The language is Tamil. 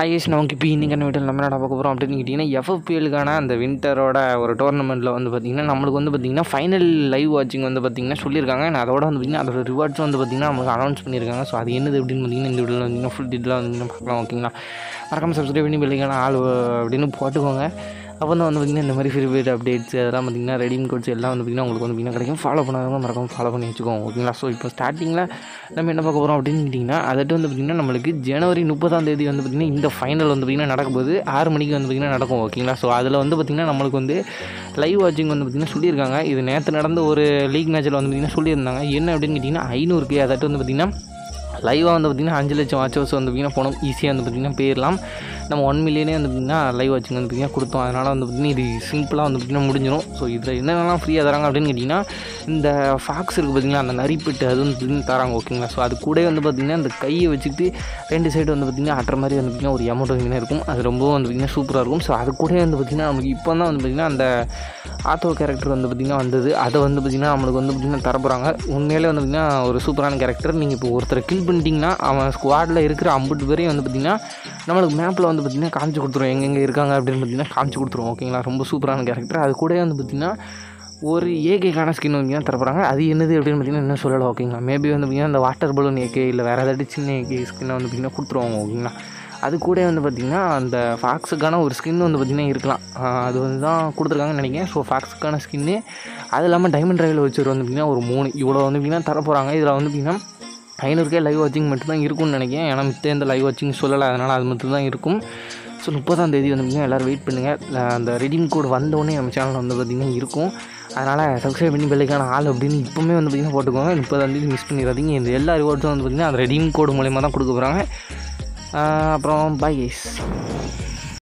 ஹாயஸ் நமக்கு இப்போ இன்றைக்கான வீட்டில் நம்ம என்ன பார்க்க போகிறோம் அப்படின்னு கேட்டிங்கன்னா எஃப்எஃபிஎலுக்கான அந்த வின்டரோட ஒரு டோர்னமெண்ட்டில் வந்து பார்த்திங்கன்னா நம்மளுக்கு வந்து பார்த்திங்கன்னா ஃபைனல் லைவ் வாட்சிங் வந்து பார்த்திங்கன்னா சொல்லியிருக்காங்க நான் அதோட வந்து பார்த்திங்கன்னா அதோட ரிவார்ட்ஸும் வந்து பார்த்திங்கன்னா நம்மளுக்கு அனௌன்ஸ் பண்ணியிருக்காங்க ஸோ அது என்னது அப்படின்னு பார்த்திங்கன்னா இந்த வீடியோவில் வந்து ஃபுல் டீட்டெயிலாக வந்து பார்க்கலாம் ஓகேங்களா மறக்காம சப்ஸ்கிரைப் பண்ணி பெல்லைக்கான ஆள் அப்படின்னு போட்டுக்கோங்க அப்போ தான் வந்து பார்த்திங்கன்னா இந்த மாதிரி ஃப்ரீ ஃபயர் அப்டேட்ஸ் அதெல்லாம் பார்த்திங்கன்னா ரெடீம் கோட்ஸ் எல்லாம் வந்து பார்த்திங்கன்னா உங்களுக்கு வந்து பார்த்திங்கன்னா கிடைக்கும் ஃபாலோ பண்ணாதவங்க மறக்காம ஃபாலோ பண்ணி வச்சுக்கோங்க ஓகேங்களா ஸோ இப்போ ஸ்டார்டிங்கில் நம்ம என்ன பார்க்க போகிறோம் அப்படின்னு கேட்டிங்கன்னா அதட்டு வந்து பார்த்திங்கன்னா நம்மளுக்கு ஜனவரி முப்பதாம் தேதி வந்து பார்த்திங்கன்னா இந்த ஃபைனல் வந்து பார்த்திங்கன்னா நடக்கும்போது ஆறு மணிக்கு வந்து பார்த்திங்கன்னா நடக்கும் ஓகேங்களா ஸோ அதில் வந்து பார்த்திங்கன்னா நம்மளுக்கு வந்து லைவ் வாட்சிங் வந்து பார்த்திங்கன்னா சொல்லியிருக்காங்க இது நேற்று நடந்த ஒரு லீக் மேட்ச்சில் வந்து பார்த்திங்கன்னா சொல்லியிருந்தாங்க என்ன அப்படின்னு கேட்டிங்கன்னா ஐநூறுக்கு அதட்டு வந்து பார்த்திங்கன்னா லைவாக வந்து பார்த்திங்கன்னா அஞ்சு லட்சம் வாட்சர்ஸ் வந்து பார்த்திங்கன்னா போனோம் ஈஸியாக வந்து பார்த்திங்கன்னா போயிடலாம் நம்ம ஒன் மில்லியனே வந்து பார்த்திங்கன்னா லைவ் வாட்சிங் வந்து பார்த்திங்கன்னா கொடுத்தோம் அதனால் வந்து பார்த்திங்கன்னா இது சிம்பிளாக வந்து பார்த்திங்கன்னா முடிஞ்சிடும் ஸோ இதில் என்னென்னலாம் ஃப்ரீயாக தராங்க அப்படின்னு கேட்டிங்கன்னா இந்த ஃபாக்ஸ் இருக்குது பார்த்திங்களா அந்த நரிப்பெட்டு அது வந்து பார்த்திங்கன்னா தராங்க ஓகேங்களா ஸோ அது கூட வந்து பார்த்திங்கன்னா இந்த கையை வச்சுக்கிட்டு ரெண்டு சைடு வந்து பார்த்திங்கன்னா அட்டுற மாதிரி வந்து பார்த்திங்கன்னா ஒரு அமௌண்ட் வந்து இருக்கும் அது ரொம்ப வந்து பார்த்திங்கன்னா சூப்பராக இருக்கும் ஸோ அது கூட வந்து பார்த்திங்கன்னா நமக்கு இப்போ தான் வந்து பார்த்திங்கன்னா அந்த ஆத்தோ கேரக்டர் வந்து பார்த்திங்கன்னா வந்தது அதை வந்து பார்த்திங்கன்னா நம்மளுக்கு வந்து பார்த்திங்கன்னா தரப்போகிறாங்க உண்மையிலே வந்து பார்த்திங்கன்னா ஒரு சூப்பரான கேரக்டர் நீங்கள் இப்போ ஒருத்தரை கில் பண்ணிட்டீங்கன்னா அவன் ஸ்குவாடில் இருக்கிற ஐம்பது பேரையும் வந்து பார்த்திங்கன்னா நம்மளுக்கு மேப்பில் வந்து பார்த்திங்கன்னா காமிச்சு கொடுத்துரும் எங்கெங்கே இருக்காங்க அப்படின்னு பார்த்திங்கன்னா காமிச்சு கொடுத்துரும் ஓகேங்களா ரொம்ப சூப்பரான கேரக்டர் அது கூட வந்து பார்த்திங்கன்னா ஒரு ஏகேக்கான ஸ்கின் வந்து தரப்போகிறாங்க அது என்னது அப்படின்னு பார்த்தீங்கன்னா என்ன சொல்லலாம் ஓகேங்களா மேபி வந்து பார்த்திங்கன்னா இந்த வாட்டர் பலூன் ஏகே இல்லை வேறு ஏதாட்டி சின்ன ஏகே ஸ்கின்னை வந்து பார்த்திங்கன்னா கொடுத்துருவாங்க ஓகேங்களா அது கூட வந்து பார்த்திங்கன்னா அந்த ஃபாக்ஸுக்கான ஒரு ஸ்கின் வந்து பார்த்திங்கன்னா இருக்கலாம் ஆஹ் அது வந்து தான் கொடுத்துருக்காங்கன்னு நினைக்கிறேன் ஸோ ஃபாக்ஸுக்கான ஸ்கின்னு அது இல்லாமல் டைமண்ட் ட்ரைவில் வச்சுரு வந்து பார்த்திங்கன்னா ஒரு மூணு இவ்வளோ வந்து பார்த்திங்கன்னா தரப்போகிறாங்க இதில் வந்து பார்த்திங்கன்னா ஐநூறுக்கே லைவ் வாட்சிங் மட்டும்தான் இருக்கும்னு நினைக்கிறேன் ஏன்னா மித்த எந்த லைவ் வாட்சிங் சொல்லலை அதனால் அது மட்டும்தான் இருக்கும் ஸோ முப்பதாம் தேதி வந்து பார்த்திங்கன்னா எல்லோரும் வெயிட் பண்ணுங்கள் அந்த ரெடீம் கோட் வந்தோடனே நம்ம சேனல் வந்து பார்த்திங்கன்னா இருக்கும் அதனால் சப்ஸ்கிரைப் பண்ணி பெல்லைக்கான ஆள் அப்படின்னு இப்போவுமே வந்து பார்த்திங்கன்னா போட்டுக்கோங்க முப்பதாம் தேதி மிஸ் பண்ணிடாதீங்க இந்த எல்லா ரிவார்ட்ஸும் வந்து பார்த்திங்கன்னா அந்த ரெடீம் கோடு மூலயமா தான் கொடுக்க போகிறாங்க அப்புறம் பை கைஸ்